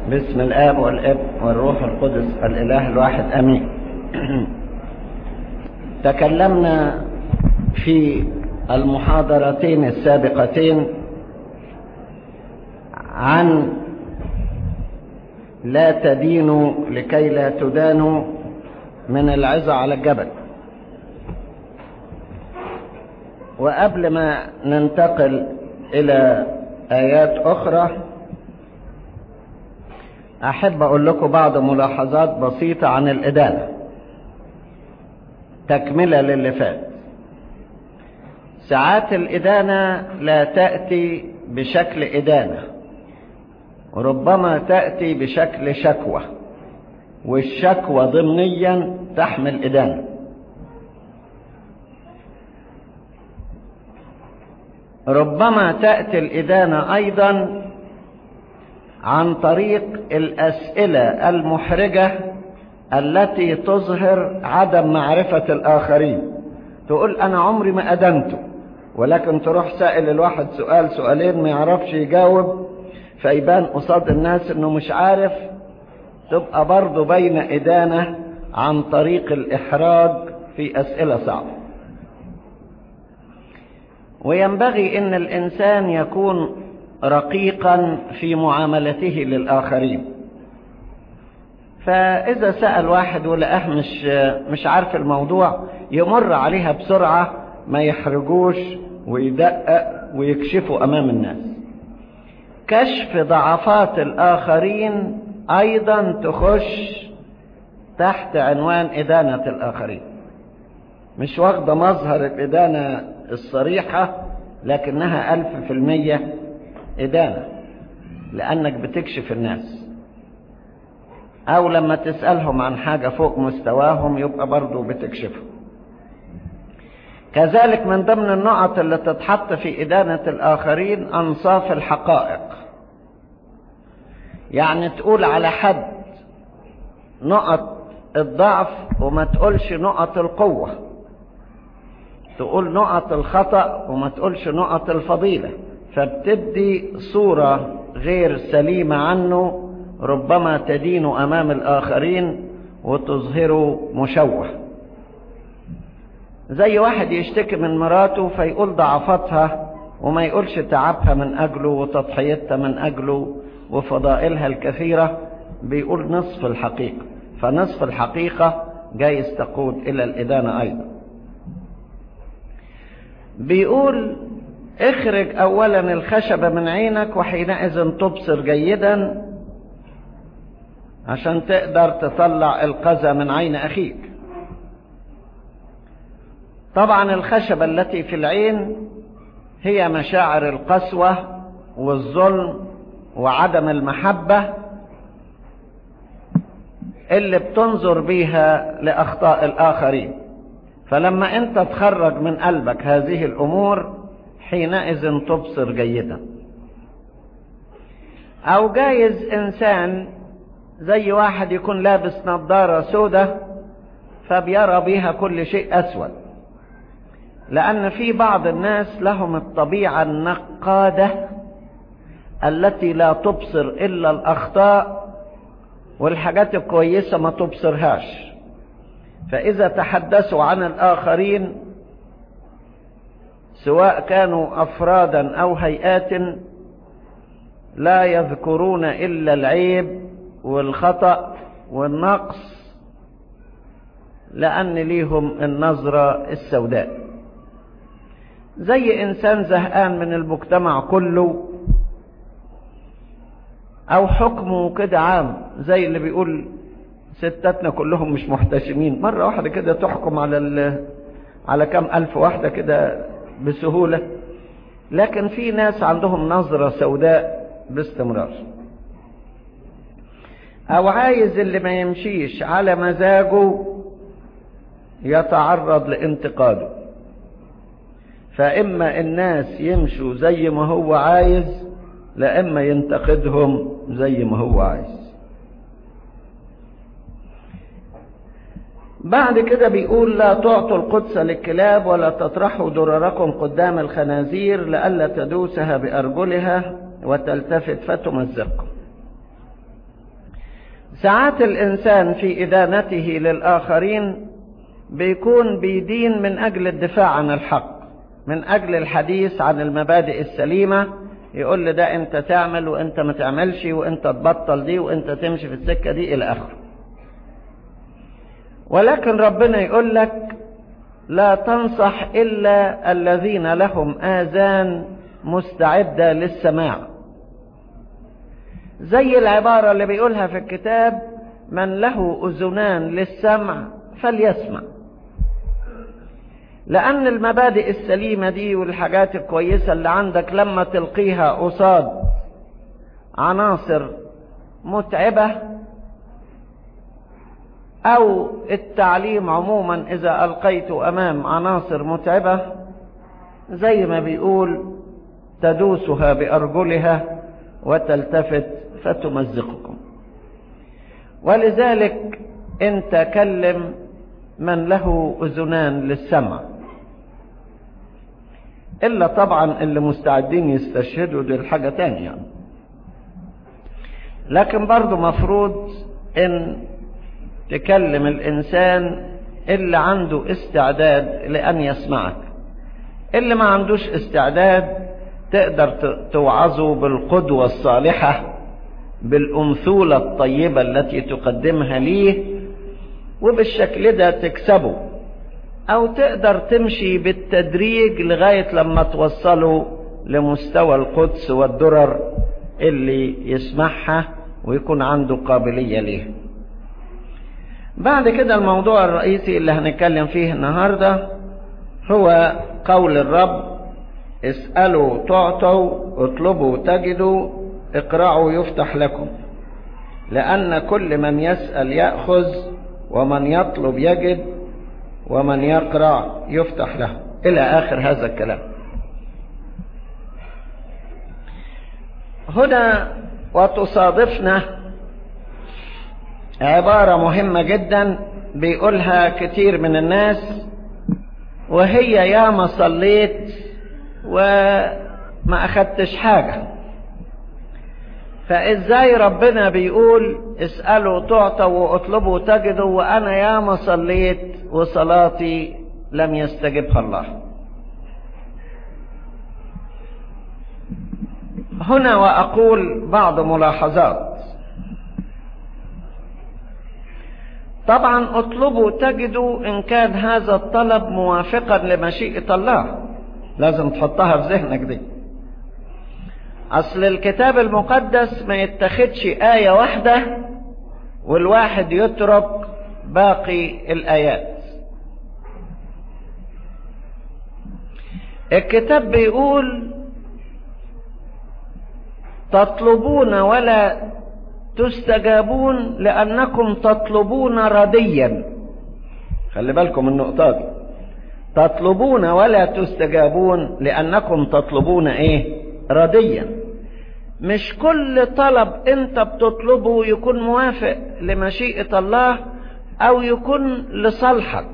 باسم الآب والابن والروح القدس الإله الواحد أمين تكلمنا في المحاضرتين السابقتين عن لا تدينوا لكي لا تدانوا من العظة على الجبل وقبل ما ننتقل إلى آيات أخرى أحب أقول لكم بعض ملاحظات بسيطة عن الإدانة تكملة للي فات ساعات الإدانة لا تأتي بشكل إدانة ربما تأتي بشكل شكوى والشكوى ضمنيا تحمل إدانة ربما تأتي الإدانة أيضا عن طريق الأسئلة المحرجة التي تظهر عدم معرفة الآخرين تقول أنا عمري ما أدنته ولكن تروح سائل الواحد سؤال سؤالين ما يعرفش يجاوب فيبان قصاد الناس انه مش عارف تبقى برضه بين إدانة عن طريق الإحراج في أسئلة صعبة وينبغي ان الإنسان يكون رقيقا في معاملته للآخرين فإذا سأل واحد ولقاه مش مش عارف الموضوع يمر عليها بسرعة ما يحرجوش ويدقق ويكشفوا أمام الناس كشف ضعفات الآخرين أيضا تخش تحت عنوان إدانة الآخرين مش واخدة مظهر الإدانة الصريحة لكنها ألف في المية إدانة لأنك بتكشف الناس أو لما تسألهم عن حاجة فوق مستواهم يبقى برضو بتكشفهم كذلك من ضمن النقط اللي تتحط في إدانة الآخرين أنصاف الحقائق يعني تقول على حد نقط الضعف وما تقولش نقط القوة تقول نقط الخطأ وما تقولش نقط الفضيلة فبتدي صورة غير سليمة عنه ربما تدين أمام الآخرين وتظهره مشوه زي واحد يشتكي من مراته فيقول ضعفتها وما يقولش تعبها من أجله وتضحيتها من أجله وفضائلها الكثيرة بيقول نصف الحقيقة فنصف الحقيقة جايز تقود إلى الإدانة أيضا بيقول اخرج أولا الخشبة من عينك وحينئذ تبصر جيدا عشان تقدر تطلع القذى من عين أخيك طبعا الخشبة التي في العين هي مشاعر القسوة والظلم وعدم المحبة اللي بتنظر بيها لأخطاء الآخرين فلما أنت تخرج من قلبك هذه الأمور حينئذ تبصر جيدا أو جايز إنسان زي واحد يكون لابس نظارة سودة فبيرى بيها كل شيء أسود لأن في بعض الناس لهم الطبيعة النقادة التي لا تبصر إلا الأخطاء والحاجات الكويسة ما تبصرهاش فإذا تحدثوا عن الآخرين سواء كانوا أفرادا أو هيئات لا يذكرون إلا العيب والخطأ والنقص لأن ليهم النظرة السوداء زي إنسان زهقان من المجتمع كله أو حكمه كده عام زي اللي بيقول ستاتنا كلهم مش محتشمين مرة واحدة كده تحكم على ال على كم ألف واحدة كده بسهولة لكن في ناس عندهم نظرة سوداء باستمرار أو عايز اللي ما يمشيش على مزاجه يتعرض لانتقاده فإما الناس يمشوا زي ما هو عايز لإما ينتقدهم زي ما هو عايز بعد كده بيقول لا تعطوا القدس للكلاب ولا تطرحوا درركم قدام الخنازير لئلا تدوسها بأرجلها وتلتفت فتمزقكم ساعات الإنسان في إدانته للآخرين بيكون بيدين من أجل الدفاع عن الحق من أجل الحديث عن المبادئ السليمة يقول لي ده أنت تعمل وأنت ما تعملش وأنت تبطل دي وأنت تمشي في السكة دي إلى آخره ولكن ربنا يقول لك لا تنصح إلا الذين لهم آذان مستعدة للسماع زي العبارة اللي بيقولها في الكتاب من له أذنان للسمع فليسمع لأن المبادئ السليمة دي والحاجات الكويسة اللي عندك لما تلقيها قصاد عناصر متعبة أو التعليم عموما إذا ألقيت أمام عناصر متعبة زي ما بيقول تدوسها بأرجلها وتلتفت فتمزقكم ولذلك انت كلم من له أذنان للسمع إلا طبعا اللي مستعدين يستشهدوا دي الحاجة تانية لكن برضو مفروض ان تكلم الإنسان اللي عنده استعداد لأن يسمعك اللي ما عندوش استعداد تقدر توعظه بالقدوة الصالحة بالأمثولة الطيبة التي تقدمها ليه وبالشكل ده تكسبه أو تقدر تمشي بالتدريج لغاية لما توصله لمستوى القدس والدرر اللي يسمعها ويكون عنده قابلية ليه بعد كده الموضوع الرئيسي اللي هنتكلم فيه النهاردة هو قول الرب اسألوا تعطوا اطلبوا تجدوا اقرعوا يفتح لكم لأن كل من يسأل يأخذ ومن يطلب يجد ومن يقرع يفتح له إلى آخر هذا الكلام هنا وتصادفنا عبارة مهمة جدا بيقولها كتير من الناس وهي يا ما صليت وما أخدتش حاجة فإزاي ربنا بيقول اسألوا تعطوا واطلبوا تجدوا وأنا يا ما صليت وصلاتي لم يستجبها الله هنا وأقول بعض ملاحظات طبعا اطلبوا تجدوا إن كان هذا الطلب موافقا لمشيئة الله لازم تحطها في ذهنك دي أصل الكتاب المقدس ما يتخدش آية واحدة والواحد يترك باقي الآيات الكتاب بيقول تطلبون ولا تستجابون لأنكم تطلبون رديا خلي بالكم النقطة دي تطلبون ولا تستجابون لأنكم تطلبون إيه رديا مش كل طلب انت بتطلبه يكون موافق لمشيئة الله او يكون لصالحك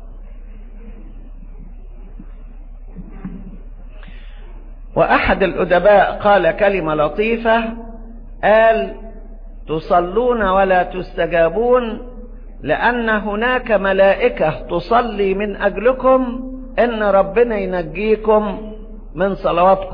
واحد الادباء قال كلمة لطيفة قال تصلون ولا تستجابون لان هناك ملائكة تصلي من اجلكم ان ربنا ينجيكم من صلواتكم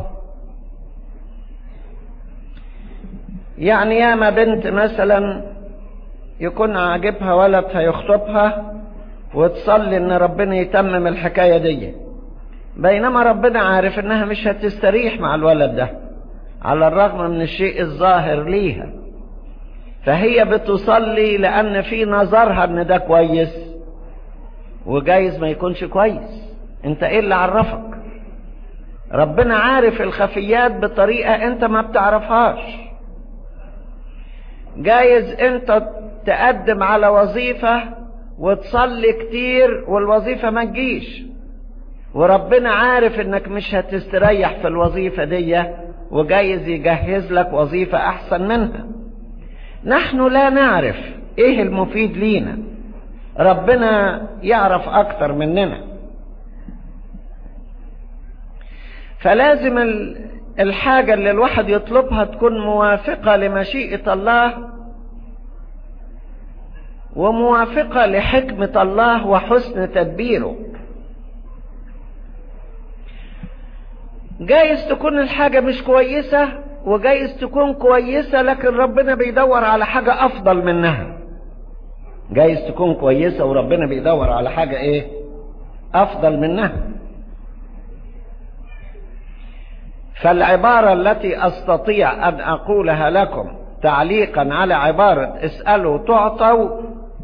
يعني ياما بنت مثلا يكون عاجبها ولد هيخطبها وتصلي ان ربنا يتمم الحكاية دي بينما ربنا عارف انها مش هتستريح مع الولد ده على الرغم من الشيء الظاهر ليها فهي بتصلي لان في نظرها ان ده كويس وجايز ما يكونش كويس انت ايه اللي عرفك ربنا عارف الخفيات بطريقة انت ما بتعرفهاش جايز انت تقدم على وظيفة وتصلي كتير والوظيفة ما تجيش وربنا عارف انك مش هتستريح في الوظيفة دي وجايز يجهز لك وظيفة احسن منها نحن لا نعرف ايه المفيد لينا ربنا يعرف اكتر مننا فلازم الحاجة اللي الواحد يطلبها تكون موافقة لمشيئة الله وموافقة لحكمة الله وحسن تدبيره جايز تكون الحاجة مش كويسة وجايز تكون كويسة لكن ربنا بيدور على حاجة أفضل منها جايز تكون كويسة وربنا بيدور على حاجة إيه أفضل منها فالعبارة التي أستطيع أن أقولها لكم تعليقا على عبارة اسألوا تعطوا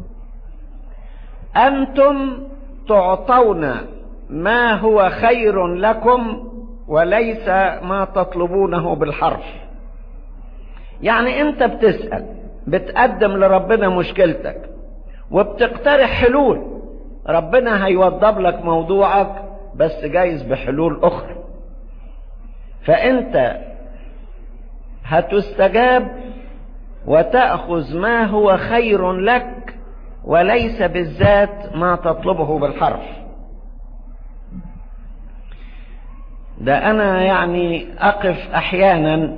أنتم تعطون ما هو خير لكم وليس ما تطلبونه بالحرف يعني انت بتسأل بتقدم لربنا مشكلتك وبتقترح حلول ربنا هيوضب لك موضوعك بس جايز بحلول اخرى فانت هتستجاب وتأخذ ما هو خير لك وليس بالذات ما تطلبه بالحرف ده انا يعني اقف احيانا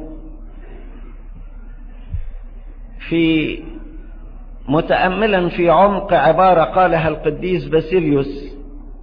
في متأملا في عمق عبارة قالها القديس باسيليوس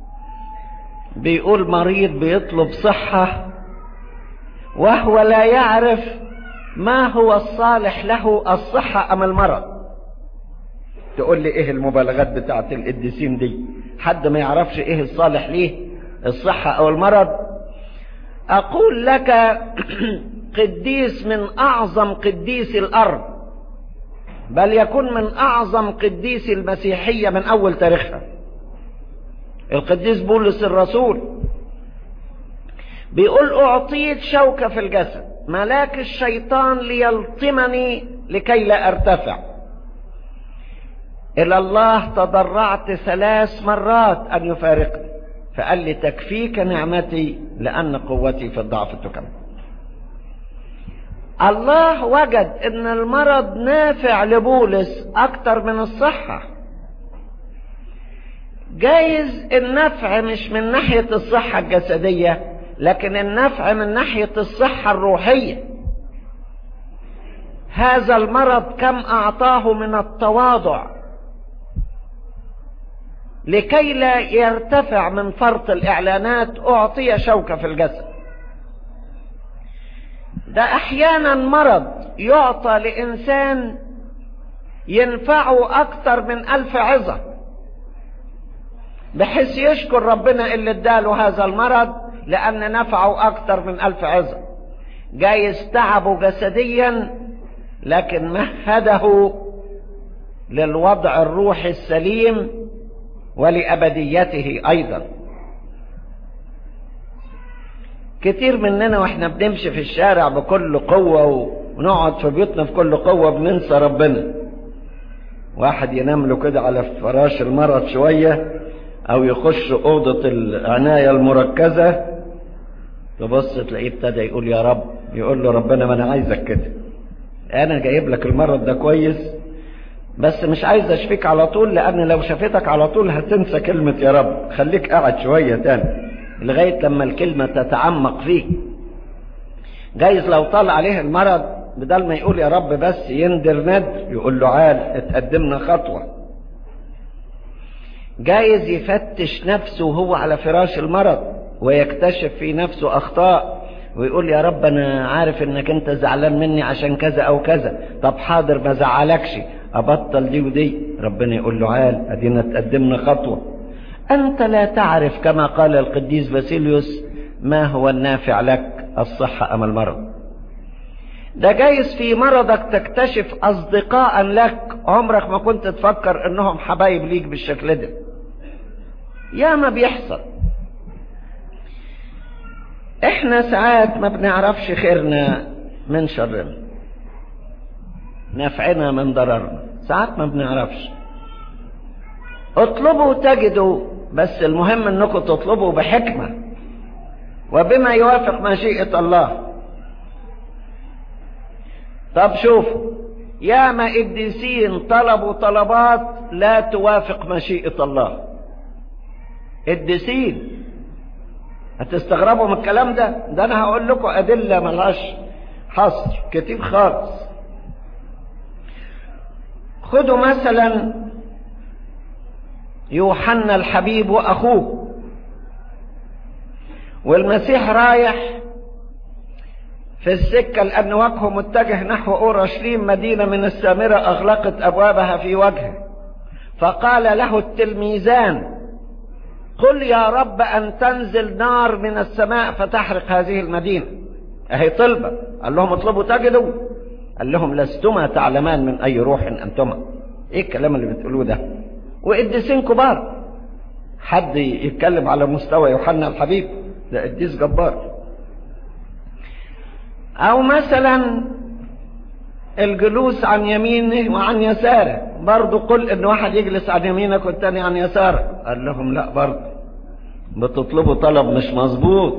بيقول مريض بيطلب صحة وهو لا يعرف ما هو الصالح له الصحة أم المرض تقول لي ايه المبالغات بتاعت القديسين دي حد ما يعرفش ايه الصالح ليه الصحة او المرض اقول لك قديس من اعظم قديس الارض بل يكون من اعظم قديس المسيحية من اول تاريخها القديس بولس الرسول بيقول اعطيت شوكة في الجسد ملاك الشيطان ليلطمني لكي لا ارتفع الى الله تضرعت ثلاث مرات ان يفارقني فقال لي تكفيك نعمتي لان قوتي في الضعف تكمل الله وجد ان المرض نافع لبولس اكتر من الصحة جايز النفع مش من ناحية الصحة الجسدية لكن النفع من ناحية الصحة الروحية هذا المرض كم اعطاه من التواضع لكي لا يرتفع من فرط الاعلانات اعطي شوكة في الجسد ده احيانا مرض يعطى لانسان ينفعه اكتر من الف عظة بحيث يشكر ربنا اللي اداله هذا المرض لان نفعه اكتر من الف عظة جايز تعبه جسديا لكن مهده للوضع الروحي السليم ولأبديته أيضا كتير مننا واحنا بنمشي في الشارع بكل قوة ونقعد في بيوتنا في كل قوة بننسى ربنا واحد ينام له كده على فراش المرض شوية او يخش اوضة العناية المركزة تبص تلاقيه ابتدى يقول يا رب يقول له ربنا ما انا عايزك كده انا جايب لك المرض ده كويس بس مش عايز اشفيك على طول لان لو شفيتك على طول هتنسى كلمة يا رب خليك قاعد شوية تاني لغاية لما الكلمة تتعمق فيه جايز لو طال عليه المرض بدل ما يقول يا رب بس يندر ندر يقول له عال اتقدمنا خطوة جايز يفتش نفسه وهو على فراش المرض ويكتشف في نفسه اخطاء ويقول يا رب انا عارف انك انت زعلان مني عشان كذا او كذا طب حاضر ما زعلكش ابطل دي ودي ربنا يقول له عال ادينا تقدمنا خطوة انت لا تعرف كما قال القديس باسيليوس ما هو النافع لك الصحة ام المرض ده جايز في مرضك تكتشف اصدقاء لك عمرك ما كنت تفكر انهم حبايب ليك بالشكل ده يا ما بيحصل احنا ساعات ما بنعرفش خيرنا من شرنا نفعنا من ضررنا ساعات ما بنعرفش اطلبوا تجدوا بس المهم انكم تطلبوا بحكمة وبما يوافق مشيئة الله طب شوفوا يا ما قديسين طلبوا طلبات لا توافق مشيئة الله قديسين هتستغربوا من الكلام ده ده انا هقول لكم ادله ملهاش حصر كتير خالص خدوا مثلا يوحنا الحبيب واخوه والمسيح رايح في السكة لأن وجهه متجه نحو أورشليم مدينة من السامرة أغلقت أبوابها في وجهه فقال له التلميذان قل يا رب أن تنزل نار من السماء فتحرق هذه المدينة أهي طلبة قال لهم اطلبوا تجدوا قال لهم لستما تعلمان من أي روح أنتما إيه الكلام اللي بتقولوه ده وقديسين كبار حد يتكلم على مستوى يوحنا الحبيب ده قديس جبار او مثلا الجلوس عن يمينه وعن يساره برضه قل ان واحد يجلس عن يمينك والتاني عن يسارك قال لهم لا برضه بتطلبوا طلب مش مظبوط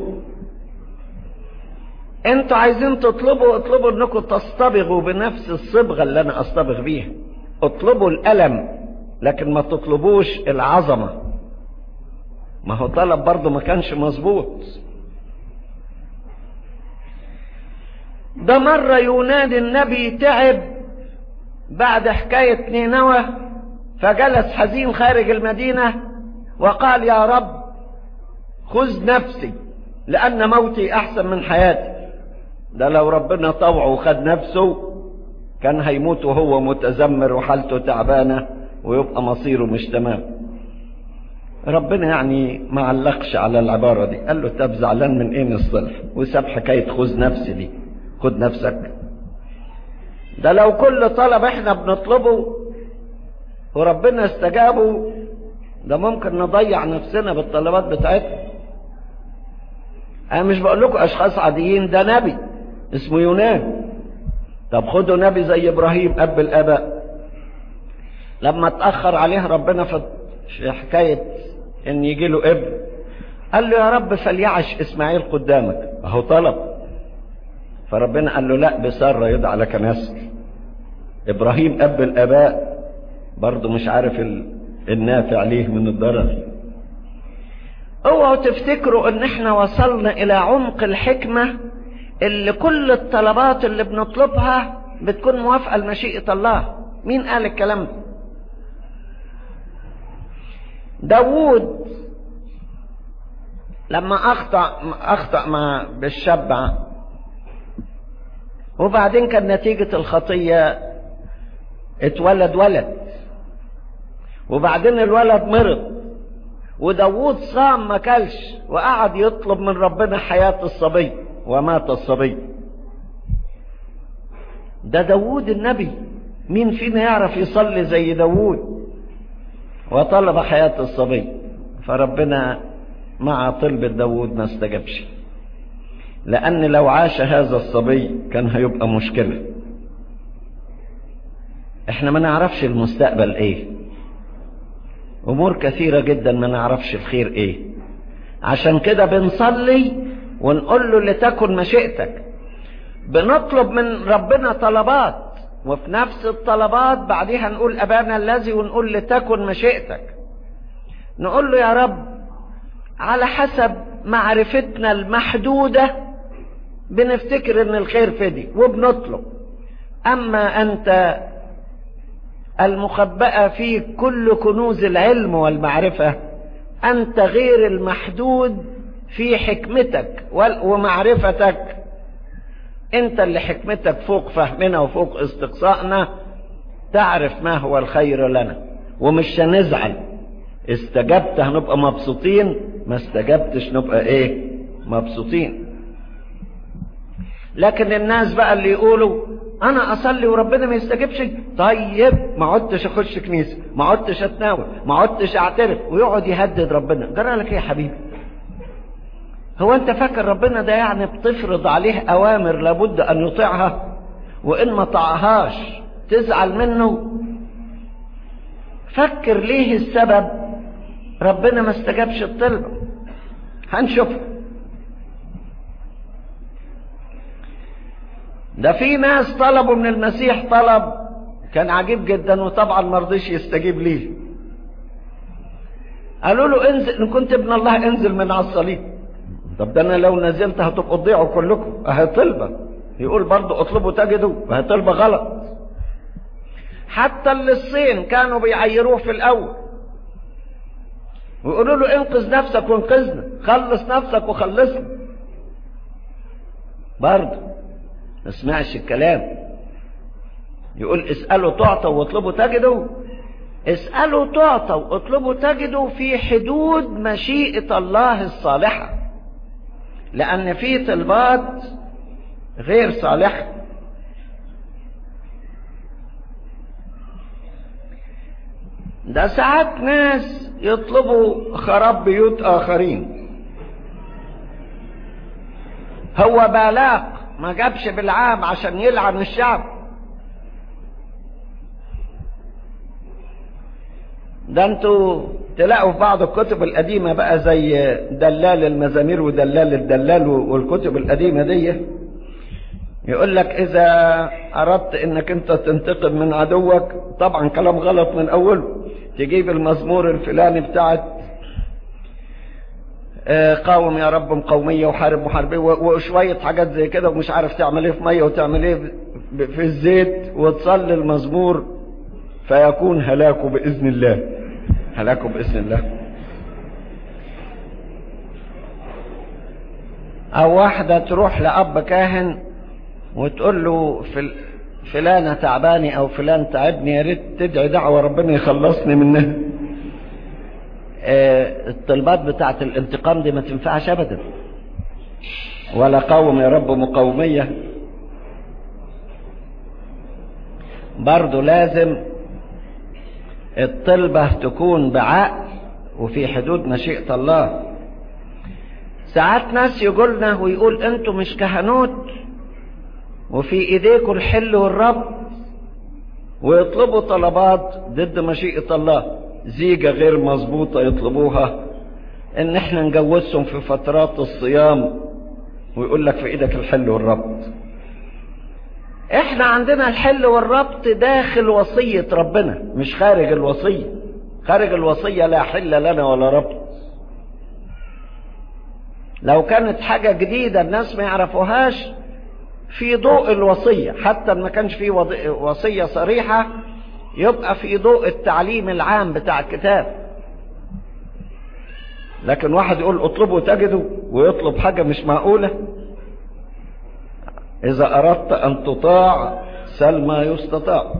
انتوا عايزين تطلبوا اطلبوا انكم تصطبغوا بنفس الصبغه اللي انا اصطبغ بيها اطلبوا الالم لكن ما تطلبوش العظمه ما هو طلب برضه ما كانش مظبوط ده مرة يونان النبي تعب بعد حكاية نينوى فجلس حزين خارج المدينة وقال يا رب خذ نفسي لأن موتي أحسن من حياتي ده لو ربنا طوعه وخد نفسه كان هيموت وهو متذمر وحالته تعبانة ويبقى مصيره مش تمام ربنا يعني ما علقش على العبارة دي قال له طب زعلان من ايه من الصلح وساب حكاية خذ نفسي دي خد نفسك ده لو كل طلب احنا بنطلبه وربنا استجابه ده ممكن نضيع نفسنا بالطلبات بتاعتنا انا مش بقول لكم اشخاص عاديين ده نبي اسمه يونان طب خدوا نبي زي ابراهيم اب الاباء لما اتاخر عليه ربنا في حكايه ان يجي له ابن قال له يا رب فليعش اسماعيل قدامك اهو طلب فربنا قال له لا بسارة يدعى لك نسل ابراهيم اب الاباء برضه مش عارف النافع ليه من الضرر اوعوا تفتكروا ان احنا وصلنا الى عمق الحكمة اللي كل الطلبات اللي بنطلبها بتكون موافقة لمشيئة الله مين قال الكلام ده داوود لما اخطأ اخطأ مع بالشبع وبعدين كان نتيجة الخطية اتولد ولد وبعدين الولد مرض وداوود صام ما كلش وقعد يطلب من ربنا حياة الصبي ومات الصبي ده داوود النبي مين فينا يعرف يصلي زي داوود وطلب حياة الصبي فربنا مع طلب داوود ما استجابش لأن لو عاش هذا الصبي كان هيبقى مشكلة احنا ما نعرفش المستقبل ايه امور كثيرة جدا ما نعرفش الخير ايه عشان كده بنصلي ونقول له لتكن مشيئتك بنطلب من ربنا طلبات وفي نفس الطلبات بعديها نقول أبانا الذي ونقول لتكن مشيئتك نقول له يا رب على حسب معرفتنا المحدودة بنفتكر ان الخير في دي وبنطلب اما انت المخبأة في كل كنوز العلم والمعرفة انت غير المحدود في حكمتك ومعرفتك انت اللي حكمتك فوق فهمنا وفوق استقصائنا تعرف ما هو الخير لنا ومش هنزعل استجبت هنبقى مبسوطين ما استجبتش نبقى ايه مبسوطين لكن الناس بقى اللي يقولوا انا اصلي وربنا ما يستجبش طيب ما عدتش اخش كنيسه ما عدتش اتناول ما عدتش اعترف ويقعد يهدد ربنا جرى لك ايه يا حبيبي هو انت فاكر ربنا ده يعني بتفرض عليه اوامر لابد ان يطيعها وان ما طاعهاش تزعل منه فكر ليه السبب ربنا ما استجابش الطلبة هنشوف ده في ناس طلبوا من المسيح طلب كان عجيب جدا وطبعا ما رضيش يستجيب ليه قالوا له انزل ان كنت ابن الله انزل من على الصليب طب ده انا لو نزلت هتبقوا تضيعوا كلكم اهي طلبه يقول برضه اطلبوا تجدوا اهي طلبه غلط حتى اللي الصين كانوا بيعيروه في الاول ويقولوا له انقذ نفسك وانقذنا خلص نفسك وخلصنا برضه ما سمعش الكلام يقول اسألوا تعطوا واطلبوا تجدوا اسألوا تعطوا واطلبوا تجدوا في حدود مشيئة الله الصالحة لأن في طلبات غير صالحة ده ساعات ناس يطلبوا خراب بيوت آخرين هو بالاق ما جابش بالعام عشان يلعن الشعب ده انتوا تلاقوا في بعض الكتب القديمة بقى زي دلال المزامير ودلال الدلال والكتب القديمة دي يقول لك اذا اردت انك انت تنتقم من عدوك طبعا كلام غلط من اوله تجيب المزمور الفلاني بتاعت قاوم يا رب مقومية وحارب محاربية وشوية حاجات زي كده ومش عارف تعمل ايه في مية وتعمل ايه في الزيت وتصلي المزمور فيكون هلاكه بإذن الله هلاكه بإذن الله أو واحدة تروح لأب كاهن وتقول له في فلانة تعباني أو فلان تعبني يا ريت تدعي دعوة ربنا يخلصني منها آه الطلبات بتاعت الانتقام دي ما تنفعش أبدا ولا قوم يا رب مقومية برضو لازم الطلبة تكون بعقل وفي حدود مشيئة الله ساعات ناس يقولنا ويقول انتوا مش كهنوت وفي ايديكم الحل والرب ويطلبوا طلبات ضد مشيئة الله زيجة غير مظبوطة يطلبوها ان احنا نجوزهم في فترات الصيام ويقول لك في ايدك الحل والربط احنا عندنا الحل والربط داخل وصية ربنا مش خارج الوصية خارج الوصية لا حل لنا ولا ربط لو كانت حاجة جديدة الناس ما يعرفوهاش في ضوء الوصية حتى ما كانش في وصية صريحة يبقى في ضوء التعليم العام بتاع الكتاب لكن واحد يقول اطلبوا تجدوا ويطلب حاجة مش معقولة إذا أردت أن تطاع سل ما يستطاع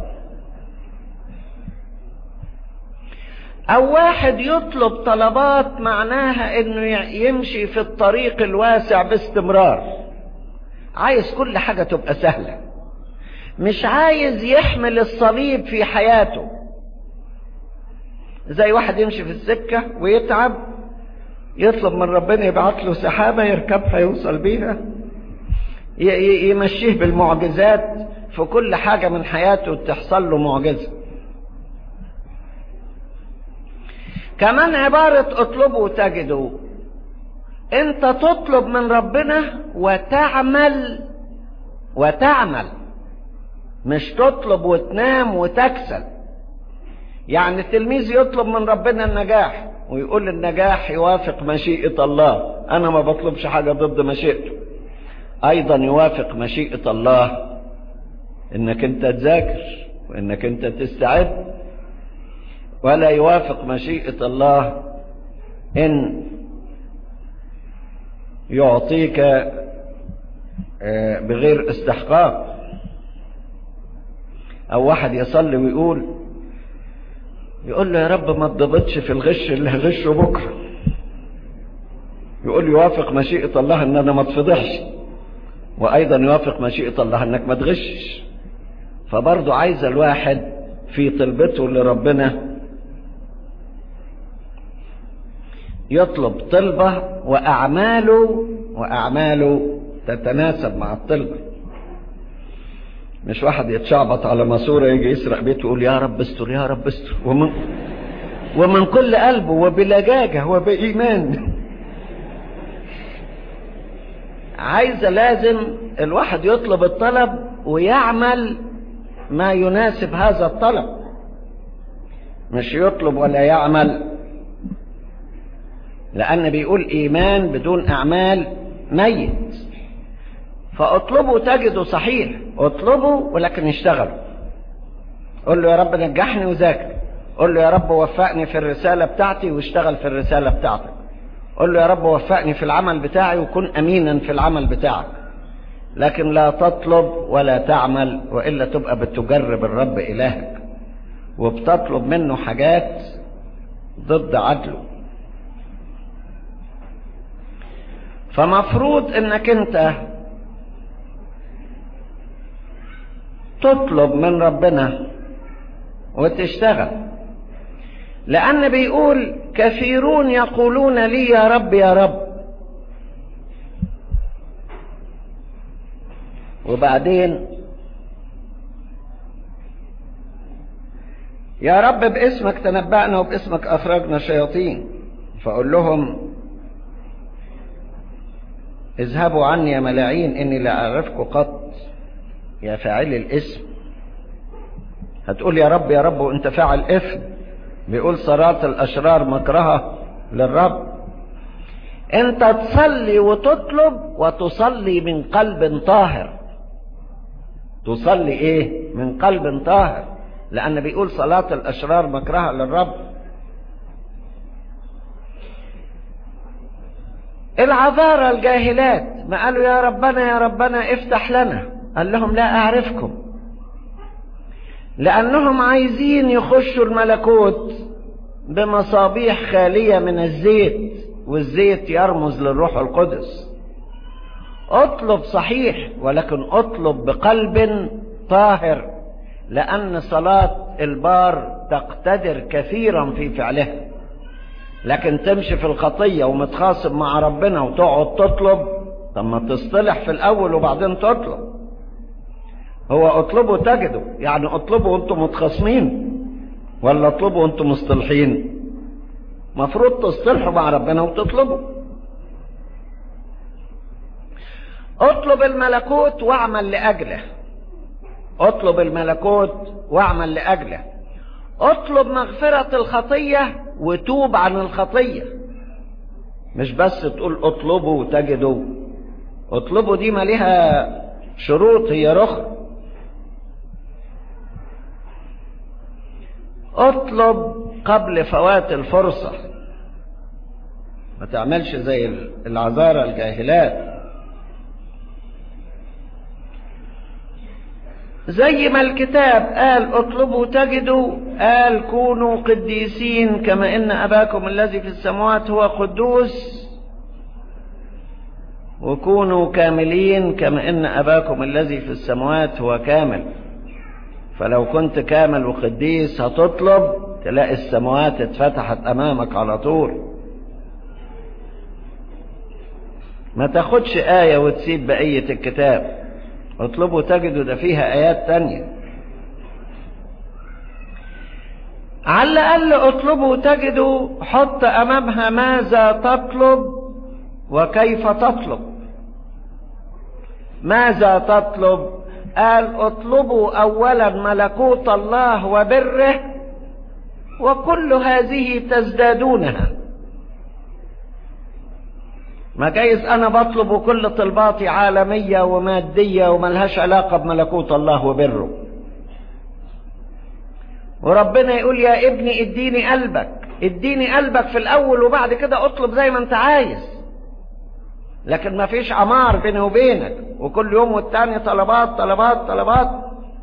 أو واحد يطلب طلبات معناها إنه يمشي في الطريق الواسع باستمرار عايز كل حاجة تبقى سهلة مش عايز يحمل الصليب في حياته زي واحد يمشي في السكة ويتعب يطلب من ربنا يبعت له سحابة يركبها يوصل بيها يمشيه بالمعجزات في كل حاجة من حياته تحصل له معجزة كمان عبارة اطلبوا تجدوا انت تطلب من ربنا وتعمل وتعمل مش تطلب وتنام وتكسل يعني التلميذ يطلب من ربنا النجاح ويقول النجاح يوافق مشيئة الله انا ما بطلبش حاجة ضد مشيئته ايضا يوافق مشيئة الله انك انت تذاكر وانك انت تستعد ولا يوافق مشيئة الله ان يعطيك بغير استحقاق او واحد يصلي ويقول يقول له يا رب ما تضبطش في الغش اللي هغشه بكره يقول يوافق مشيئة الله ان انا ما اتفضحش وايضا يوافق مشيئة الله انك ما تغشش فبرضه عايز الواحد في طلبته لربنا يطلب طلبة واعماله واعماله تتناسب مع الطلبة مش واحد يتشعبط على ماسورة يجي يسرق بيته يقول يا رب استر يا رب استر ومن ومن كل قلبه وبلجاجة وبإيمان عايزة لازم الواحد يطلب الطلب ويعمل ما يناسب هذا الطلب مش يطلب ولا يعمل لأن بيقول إيمان بدون أعمال ميت فاطلبوا تجدوا صحيح اطلبوا ولكن اشتغلوا قول له يا رب نجحني وذاكر قل له يا رب وفقني في الرسالة بتاعتي واشتغل في الرسالة بتاعتك قل له يا رب وفقني في العمل بتاعي وكن أمينا في العمل بتاعك لكن لا تطلب ولا تعمل وإلا تبقى بتجرب الرب إلهك وبتطلب منه حاجات ضد عدله فمفروض انك انت تطلب من ربنا وتشتغل لأن بيقول كثيرون يقولون لي يا رب يا رب وبعدين يا رب باسمك تنبأنا وباسمك أخرجنا شياطين فأقول لهم اذهبوا عني يا ملاعين إني لا أعرفكم قط يا فاعل الاسم هتقول يا رب يا رب وانت فاعل اثم بيقول صلاة الأشرار مكرهة للرب انت تصلي وتطلب وتصلي من قلب طاهر تصلي ايه من قلب طاهر لأن بيقول صلاة الأشرار مكرهة للرب العذارى الجاهلات ما قالوا يا ربنا يا ربنا افتح لنا قال لهم لا أعرفكم لأنهم عايزين يخشوا الملكوت بمصابيح خالية من الزيت والزيت يرمز للروح القدس اطلب صحيح ولكن اطلب بقلب طاهر لأن صلاة البار تقتدر كثيرا في فعلها لكن تمشي في الخطية ومتخاصم مع ربنا وتقعد تطلب طب ما تصطلح في الأول وبعدين تطلب هو اطلبوا تجدوا يعني اطلبوا وانتم متخاصمين ولا اطلبوا وانتم مصطلحين مفروض تصطلحوا مع ربنا وتطلبوا اطلب الملكوت واعمل لأجله اطلب الملكوت واعمل لأجله اطلب مغفرة الخطية وتوب عن الخطية مش بس تقول اطلبوا وتجدوا اطلبوا دي ما لها شروط هي رخص اطلب قبل فوات الفرصة ما تعملش زي العذارى الجاهلات زي ما الكتاب قال اطلبوا تجدوا قال كونوا قديسين كما ان اباكم الذي في السماوات هو قدوس وكونوا كاملين كما ان اباكم الذي في السماوات هو كامل فلو كنت كامل وقديس هتطلب تلاقي السماوات اتفتحت امامك على طول ما تاخدش آية وتسيب بقية الكتاب اطلبوا تجدوا ده فيها آيات تانية على الأقل اطلبوا تجدوا حط أمامها ماذا تطلب وكيف تطلب ماذا تطلب قال اطلبوا اولا ملكوت الله وبره وكل هذه تزدادونها ما جايز انا بطلب وكل طلباتي عالمية ومادية وملهاش علاقة بملكوت الله وبره وربنا يقول يا ابني اديني قلبك اديني قلبك في الاول وبعد كده اطلب زي ما انت عايز لكن ما فيش عمار بيني وبينك وكل يوم والتاني طلبات طلبات طلبات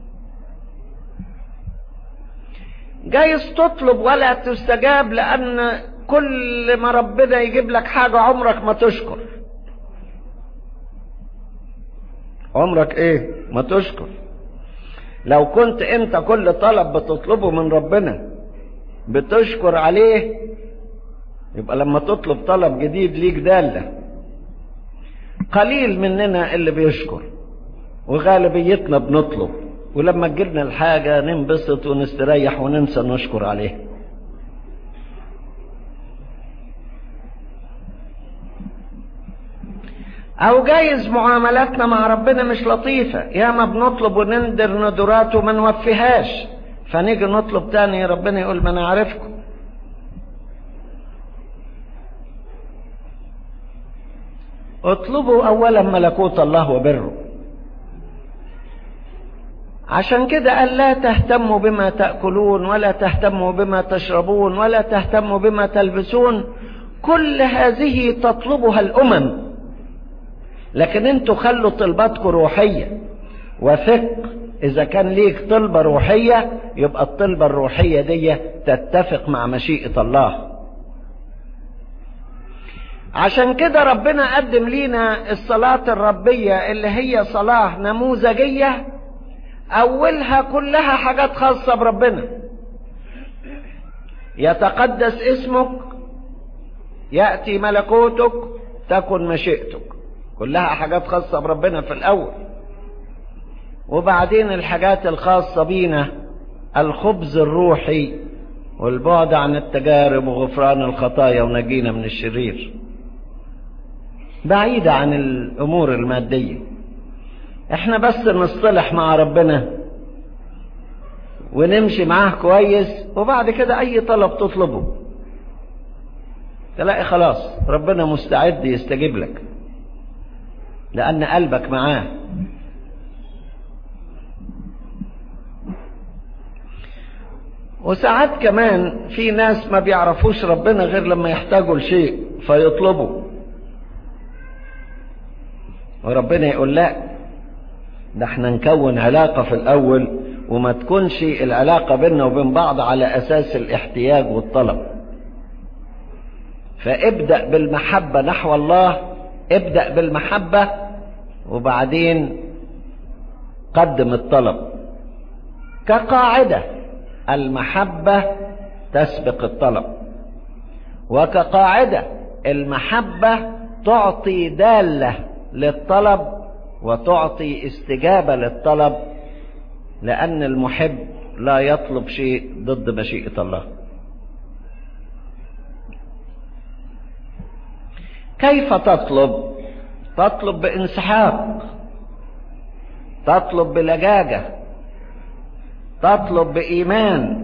جايز تطلب ولا تستجاب لان كل ما ربنا يجيب لك حاجة عمرك ما تشكر عمرك ايه ما تشكر لو كنت انت كل طلب بتطلبه من ربنا بتشكر عليه يبقى لما تطلب طلب جديد ليك داله قليل مننا اللي بيشكر وغالبيتنا بنطلب ولما تجيلنا الحاجة ننبسط ونستريح وننسى نشكر عليها او جايز معاملاتنا مع ربنا مش لطيفة ياما بنطلب ونندر ندرات وما نوفيهاش فنيجي نطلب تاني ربنا يقول ما انا عارفكم اطلبوا اولا ملكوت الله وبره عشان كده قال لا تهتموا بما تأكلون ولا تهتموا بما تشربون ولا تهتموا بما تلبسون كل هذه تطلبها الأمم لكن انتوا خلوا طلباتكم روحية وثق إذا كان ليك طلبة روحية يبقى الطلبة الروحية دي تتفق مع مشيئة الله عشان كده ربنا قدم لينا الصلاة الربية اللي هي صلاة نموذجية أولها كلها حاجات خاصة بربنا يتقدس اسمك يأتي ملكوتك تكن مشيئتك كلها حاجات خاصة بربنا في الأول وبعدين الحاجات الخاصة بينا الخبز الروحي والبعد عن التجارب وغفران الخطايا ونجينا من الشرير بعيدة عن الأمور المادية احنا بس نصطلح مع ربنا ونمشي معاه كويس وبعد كده اي طلب تطلبه تلاقي خلاص ربنا مستعد يستجيب لك لان قلبك معاه وساعات كمان في ناس ما بيعرفوش ربنا غير لما يحتاجوا لشيء فيطلبوا وربنا يقول لا ده احنا نكون علاقة في الأول وما تكونش العلاقة بيننا وبين بعض على أساس الاحتياج والطلب فابدأ بالمحبة نحو الله ابدأ بالمحبة وبعدين قدم الطلب كقاعدة المحبة تسبق الطلب وكقاعدة المحبة تعطي دالة للطلب وتعطي استجابة للطلب لأن المحب لا يطلب شيء ضد مشيئة الله كيف تطلب تطلب بانسحاق تطلب بلجاجة تطلب بإيمان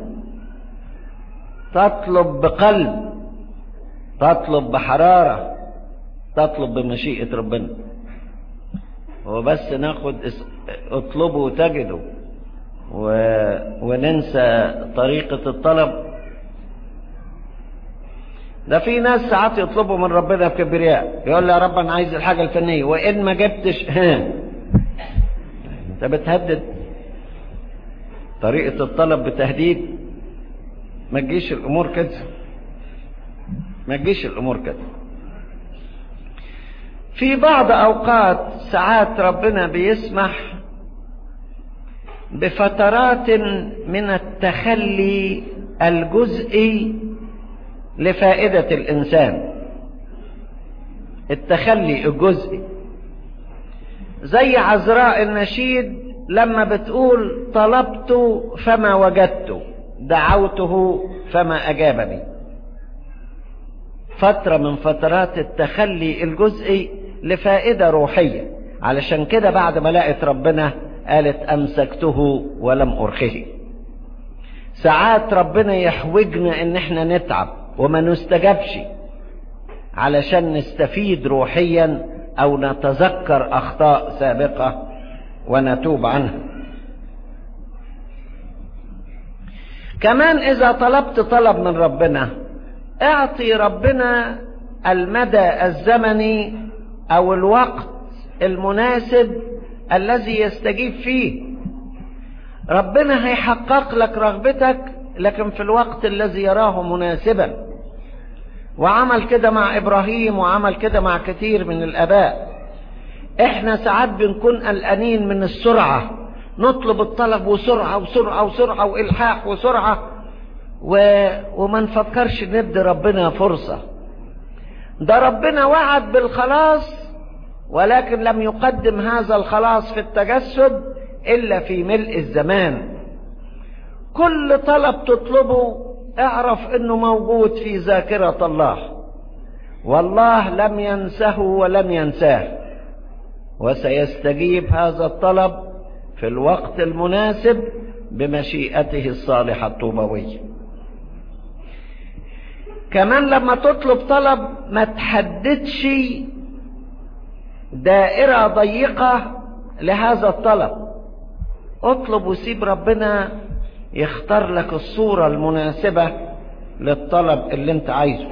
تطلب بقلب تطلب بحرارة تطلب بمشيئة ربنا وبس ناخد اطلبوا وتجدوا و... وننسى طريقة الطلب ده في ناس ساعات يطلبوا من ربنا بكبرياء يقول يا رب انا عايز الحاجة الفنية وان ما جبتش ها انت بتهدد طريقة الطلب بتهديد ما تجيش الامور كده ما تجيش الامور كده في بعض اوقات ساعات ربنا بيسمح بفترات من التخلي الجزئي لفائدة الانسان التخلي الجزئي زي عذراء النشيد لما بتقول طلبت فما وجدت دعوته فما اجابني فترة من فترات التخلي الجزئي لفائدة روحية علشان كده بعد ما لقت ربنا قالت أمسكته ولم أرخه ساعات ربنا يحوجنا ان احنا نتعب وما نستجبش علشان نستفيد روحيا او نتذكر اخطاء سابقة ونتوب عنها كمان اذا طلبت طلب من ربنا اعطي ربنا المدى الزمني او الوقت المناسب الذي يستجيب فيه ربنا هيحقق لك رغبتك لكن في الوقت الذي يراه مناسبا وعمل كده مع ابراهيم وعمل كده مع كثير من الاباء احنا ساعات بنكون قلقانين من السرعة نطلب الطلب وسرعة وسرعة وسرعة والحاح وسرعة و... وما نفكرش ندي ربنا فرصة ده ربنا وعد بالخلاص ولكن لم يقدم هذا الخلاص في التجسد إلا في ملء الزمان كل طلب تطلبه اعرف انه موجود في ذاكرة الله والله لم ينسه ولم ينساه وسيستجيب هذا الطلب في الوقت المناسب بمشيئته الصالحة الطوبوية كمان لما تطلب طلب ما تحددش دائرة ضيقة لهذا الطلب اطلب وسيب ربنا يختار لك الصورة المناسبة للطلب اللي انت عايزه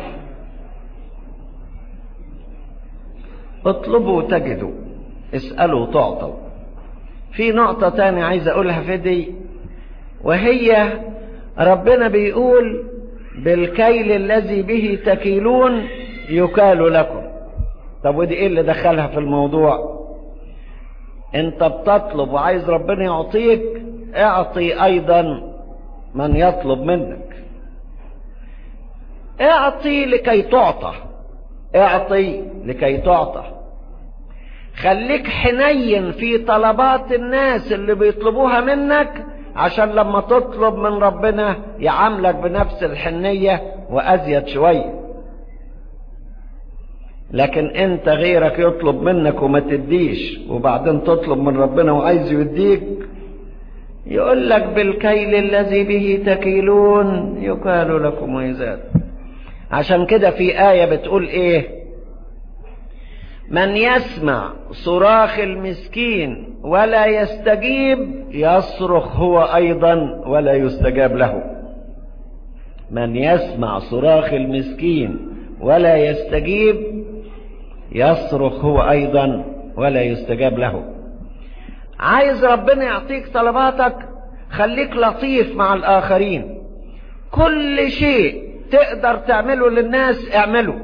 اطلبوا تجدوا اسألوا تعطوا في نقطة تانية عايز اقولها في دي وهي ربنا بيقول بالكيل الذي به تكيلون يكال لكم طب ودي ايه اللي دخلها في الموضوع انت بتطلب وعايز ربنا يعطيك اعطي ايضا من يطلب منك اعطي لكي تعطى اعطي لكي تعطى خليك حنين في طلبات الناس اللي بيطلبوها منك عشان لما تطلب من ربنا يعاملك بنفس الحنية وأزيد شوية لكن انت غيرك يطلب منك وما تديش وبعدين تطلب من ربنا وعايز يديك يقول لك بالكيل الذي به تكيلون يقال لكم ويزاد عشان كده في آية بتقول ايه من يسمع صراخ المسكين ولا يستجيب يصرخ هو ايضا ولا يستجاب له من يسمع صراخ المسكين ولا يستجيب يصرخ هو ايضا ولا يستجاب له عايز ربنا يعطيك طلباتك خليك لطيف مع الاخرين كل شيء تقدر تعمله للناس اعمله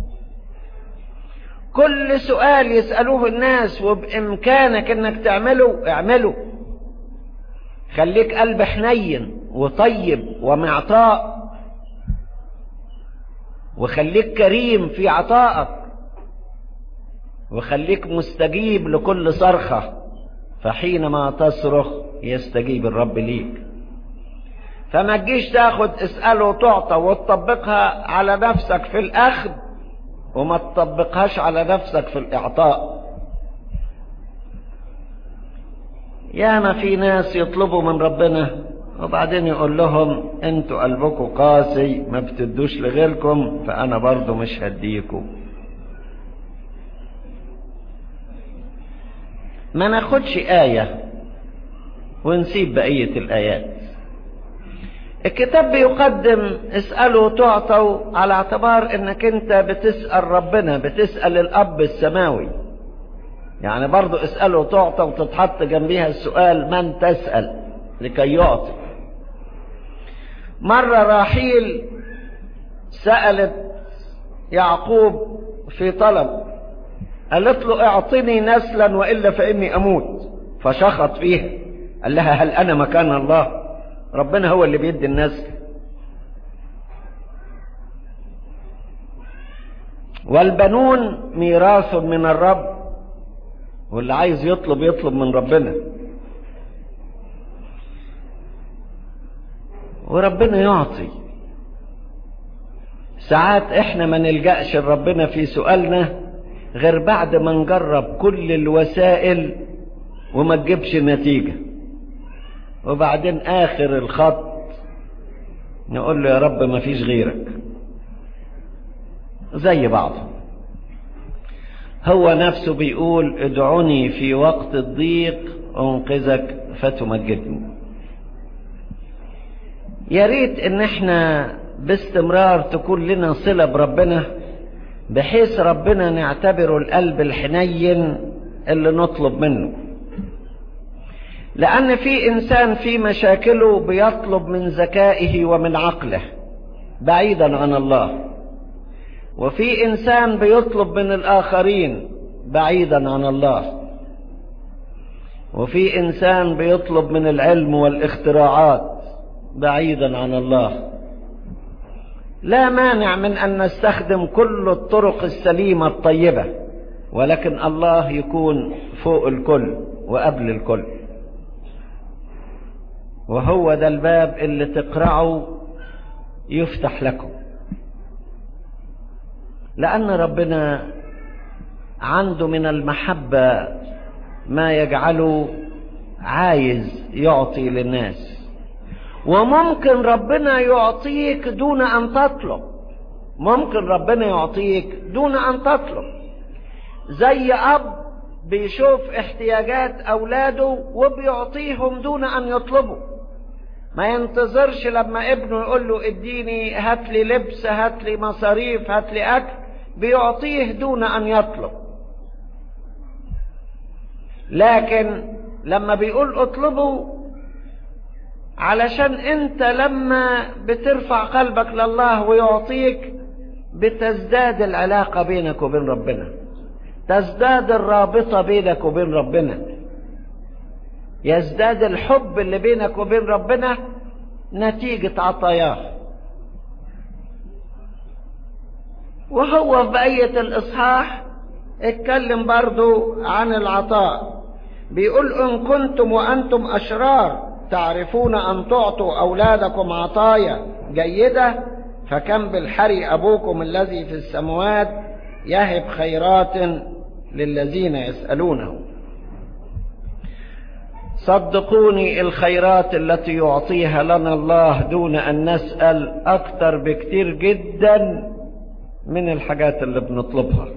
كل سؤال يسألوه الناس وبإمكانك انك تعمله اعمله خليك قلب حنين وطيب ومعطاء وخليك كريم في عطائك وخليك مستجيب لكل صرخة فحينما تصرخ يستجيب الرب ليك فما تجيش تاخد اسأله وتعطى وتطبقها على نفسك في الأخذ وما تطبقهاش على نفسك في الإعطاء ياما في ناس يطلبوا من ربنا وبعدين يقول لهم انتوا قلبكم قاسي ما بتدوش لغيركم فانا برضو مش هديكم ما ناخدش آية ونسيب بقية الآيات الكتاب بيقدم اسألوا تعطوا على اعتبار انك انت بتسأل ربنا بتسأل الاب السماوي يعني برضو اسألوا تعطى وتتحط جنبيها السؤال من تسأل لكي يعطي مرة راحيل سألت يعقوب في طلب قالت له اعطني نسلا وإلا فإني أموت فشخط فيها قال لها هل أنا مكان الله ربنا هو اللي بيدي النسل والبنون ميراث من الرب واللي عايز يطلب يطلب من ربنا وربنا يعطي ساعات احنا ما نلجأش لربنا في سؤالنا غير بعد ما نجرب كل الوسائل وما تجيبش نتيجة وبعدين اخر الخط نقول له يا رب ما فيش غيرك زي بعض هو نفسه بيقول ادعوني في وقت الضيق انقذك فتمجدني يا ريت ان احنا باستمرار تكون لنا صلة بربنا بحيث ربنا نعتبره القلب الحنين اللي نطلب منه لأن في إنسان في مشاكله بيطلب من ذكائه ومن عقله بعيدا عن الله وفي إنسان بيطلب من الآخرين بعيدا عن الله وفي إنسان بيطلب من العلم والاختراعات بعيدا عن الله لا مانع من أن نستخدم كل الطرق السليمة الطيبة ولكن الله يكون فوق الكل وقبل الكل وهو ده الباب اللي تقرعه يفتح لكم لأن ربنا عنده من المحبة ما يجعله عايز يعطي للناس وممكن ربنا يعطيك دون أن تطلب ممكن ربنا يعطيك دون أن تطلب زي أب بيشوف احتياجات أولاده وبيعطيهم دون أن يطلبوا ما ينتظرش لما ابنه يقول له اديني هات لي لبس هات لي مصاريف هات لي أكل بيعطيه دون أن يطلب لكن لما بيقول اطلبوا علشان انت لما بترفع قلبك لله ويعطيك بتزداد العلاقة بينك وبين ربنا تزداد الرابطة بينك وبين ربنا يزداد الحب اللي بينك وبين ربنا نتيجة عطاياه وهو في بقية الإصحاح اتكلم برضو عن العطاء بيقول إن كنتم وأنتم أشرار تعرفون أن تعطوا أولادكم عطايا جيدة فكم بالحري أبوكم الذي في السماوات يهب خيرات للذين يسألونه صدقوني الخيرات التي يعطيها لنا الله دون أن نسأل أكثر بكتير جدا من الحاجات اللي بنطلبها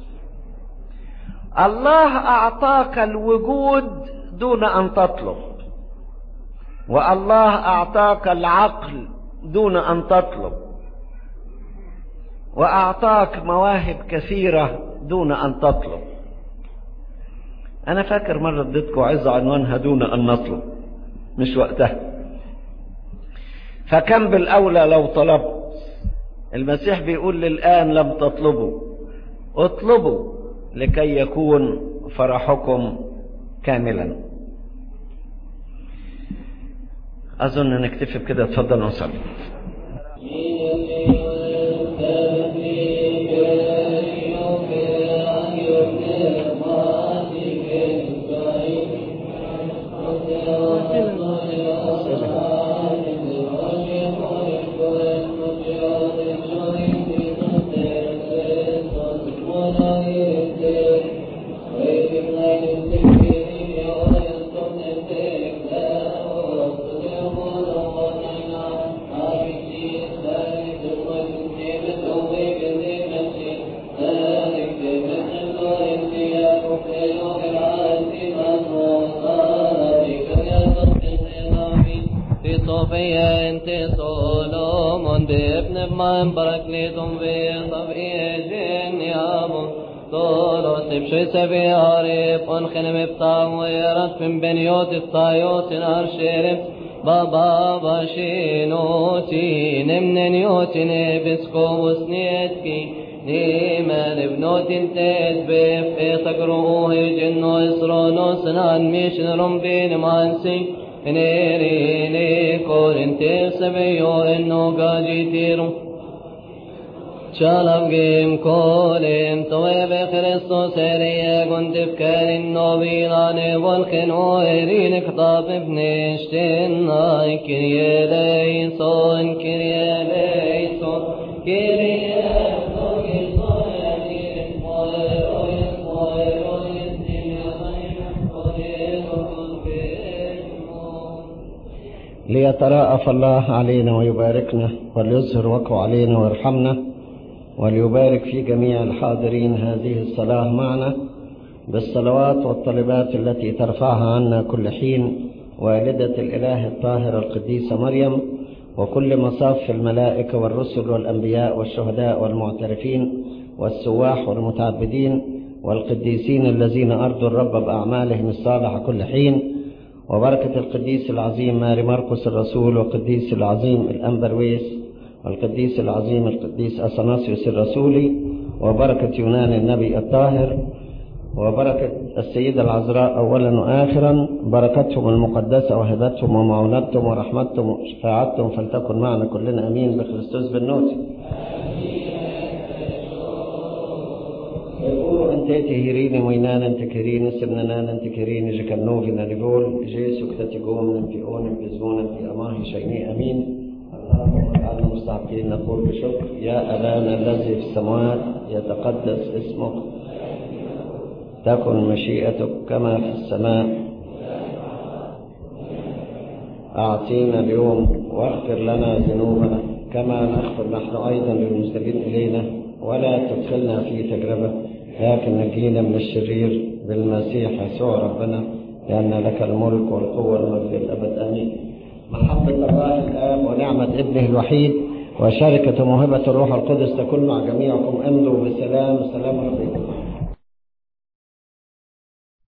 الله أعطاك الوجود دون أن تطلب والله أعطاك العقل دون أن تطلب وأعطاك مواهب كثيرة دون أن تطلب أنا فاكر مرة اديتكم عظة عنوانها دون أن نطلب مش وقتها فكم بالأولى لو طلبت المسيح بيقول للآن لم تطلبوا اطلبوا لكي يكون فرحكم كاملا أظن نكتفي بكده اتفضل ونصلي صوفيا انت سولومون بابن بمان بركليتم في طبيعي جن يابون طولو سبشي سبي عريب انخن مبطام ويرد من بنيوت الطايوت نار شيرب بابا باشينوتي نمن نيوتي نبسكو وسنيتكي نيمان ابنوت انتت بيف تقروه جنو اسرونو سنان ميشن رمبين مانسي نيريني كورنتي سبيو انو قاجي تيرو شالب جيم كولين توي بخريستوس هريا كنت بكار النوبيلان والخن ويرين خطاب ابنشتين ناي كريا ليسون كريا ليسون كريا ليتراءف الله علينا ويباركنا وليظهر وقعه علينا ويرحمنا وليبارك في جميع الحاضرين هذه الصلاة معنا بالصلوات والطلبات التي ترفعها عنا كل حين والدة الإله الطاهرة القديسة مريم وكل مصاف الملائكة والرسل والأنبياء والشهداء والمعترفين والسواح والمتعبدين والقديسين الذين أرضوا الرب بأعمالهم الصالحة كل حين وبركة القديس العظيم ماري مرقس الرسول والقديس العظيم الأنبرويس والقديس العظيم القديس أثناسيوس الرسولي وبركة يونان النبي الطاهر وبركة السيدة العذراء أولا وآخرا بركتهم المقدسة وهبتهم ومعونتهم ورحمتهم وشفاعتهم فلتكن معنا كلنا أمين بخريستوس بالنوت يقول أنت تهيرين وينان أنت كرين سمنان أنت كرين جكنوفي ناليفول جيسو كتتقوم ننفئون بزمون في أماه شيني أمين اللهم اجعلنا مستحقين نقول بشكر يا أبانا الذي في السماوات يتقدس اسمك تكن مشيئتك كما في السماء أعطينا اليوم واغفر لنا ذنوبنا كما نغفر نحن أيضا للمسلمين إلينا ولا تدخلنا في تجربة لكن نجينا من الشرير بالمسيح يسوع ربنا لأن لك الملك والقوة والمجد الأبد آمين محبة الله الآب ونعمة ابنه الوحيد وشركة موهبة الروح القدس تكون مع جميعكم امضوا بسلام سلام ربكم